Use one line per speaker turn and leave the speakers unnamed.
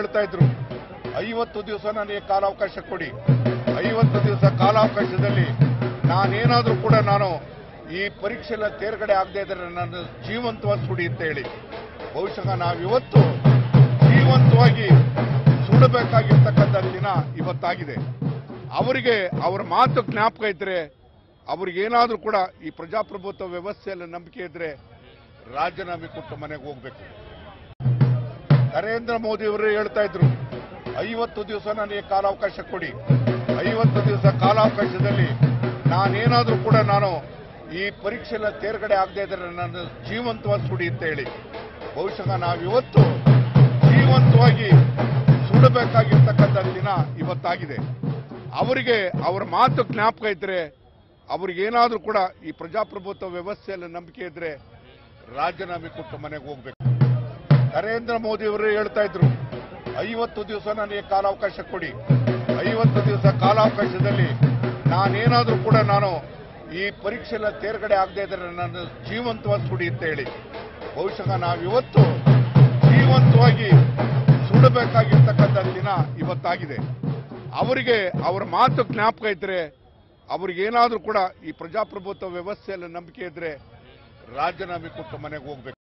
ಹೇಳ್ತಾ ಇದ್ರು ಐವತ್ತು ದಿವಸ ನನಗೆ ಕಾಲಾವಕಾಶ ಕೊಡಿ ಐವತ್ತು ದಿವಸ ಕಾಲಾವಕಾಶದಲ್ಲಿ ನಾನೇನಾದ್ರೂ ಕೂಡ ನಾನು ಈ ಪರೀಕ್ಷೆಲ್ಲ ತೇರ್ಗಡೆ ಆಗದೆ ಇದ್ರೆ ನನ್ನ ಜೀವಂತವಾಗಿ ಸುಡಿ ಅಂತ ಹೇಳಿ ಬಹುಶಃ ನಾವಿವತ್ತು ಜೀವಂತವಾಗಿ ಸುಡಬೇಕಾಗಿರ್ತಕ್ಕಂಥ ದಿನ ಇವತ್ತಾಗಿದೆ ಅವರಿಗೆ ಅವರ ಮಾತು ಜ್ಞಾಪಕ ಇದ್ರೆ ಅವ್ರಿಗೇನಾದ್ರೂ ಕೂಡ ಈ ಪ್ರಜಾಪ್ರಭುತ್ವ ವ್ಯವಸ್ಥೆಯಲ್ಲಿ ನಂಬಿಕೆ ಇದ್ರೆ ರಾಜೀನಾಮೆ ಕೊಟ್ಟು ಮನೆಗೆ ಹೋಗ್ಬೇಕು ನರೇಂದ್ರ ಮೋದಿ ಅವರು ಹೇಳ್ತಾ ಇದ್ರು ಐವತ್ತು ದಿವಸ ನನಗೆ ಕಾಲಾವಕಾಶ ಕೊಡಿ ಐವತ್ತು ದಿವಸ ಕಾಲಾವಕಾಶದಲ್ಲಿ ನಾನೇನಾದ್ರೂ ಕೂಡ ನಾನು ಈ ಪರೀಕ್ಷೆಲ್ಲ ತೇರ್ಗಡೆ ಆಗದೆ ಇದ್ರೆ ನನ್ನ ಜೀವಂತವಾಗಿ ಸುಡಿ ಅಂತ ಹೇಳಿ ಬಹುಶಃ ನಾವಿವತ್ತು ಜೀವಂತವಾಗಿ ಸುಡಬೇಕಾಗಿರ್ತಕ್ಕಂಥ ದಿನ ಇವತ್ತಾಗಿದೆ ಅವರಿಗೆ ಅವರ ಮಾತು ಜ್ಞಾಪಕ ಇದ್ರೆ ಅವ್ರಿಗೇನಾದ್ರೂ ಕೂಡ ಈ ಪ್ರಜಾಪ್ರಭುತ್ವ ವ್ಯವಸ್ಥೆಯಲ್ಲಿ ನಂಬಿಕೆ ಇದ್ರೆ ರಾಜೀನಾಮೆ ಕೊಟ್ಟು ಮನೆಗೆ ಹೋಗ್ಬೇಕು ನರೇಂದ್ರ ಮೋದಿ ಅವರು ಹೇಳ್ತಾ ಇದ್ರು ಐವತ್ತು ದಿವಸ ನನಗೆ ಕಾಲಾವಕಾಶ ಕೊಡಿ ಐವತ್ತು ದಿವಸ ಕಾಲಾವಕಾಶದಲ್ಲಿ ನಾನೇನಾದ್ರೂ ಕೂಡ ನಾನು ಈ ಪರೀಕ್ಷೆಲ್ಲ ತೇರ್ಗಡೆ ಆಗದೆ ಇದ್ರೆ ನನ್ನ ಜೀವಂತವಾಗಿ ಸುಡಿ ಅಂತ ಹೇಳಿ ಬಹುಶಃ ನಾವಿವತ್ತು ಜೀವಂತವಾಗಿ ಸುಡಬೇಕಾಗಿರ್ತಕ್ಕಂಥ ದಿನ ಇವತ್ತಾಗಿದೆ ಅವರಿಗೆ ಅವರ ಮಾತು ಜ್ಞಾಪಕ ಇದ್ರೆ ಅವ್ರಿಗೇನಾದ್ರೂ ಕೂಡ ಈ ಪ್ರಜಾಪ್ರಭುತ್ವ ವ್ಯವಸ್ಥೆಯಲ್ಲಿ ನಂಬಿಕೆ ಇದ್ರೆ ರಾಜೀನಾಮೆ ಕೊಟ್ಟು ಮನೆಗೆ ಹೋಗ್ಬೇಕು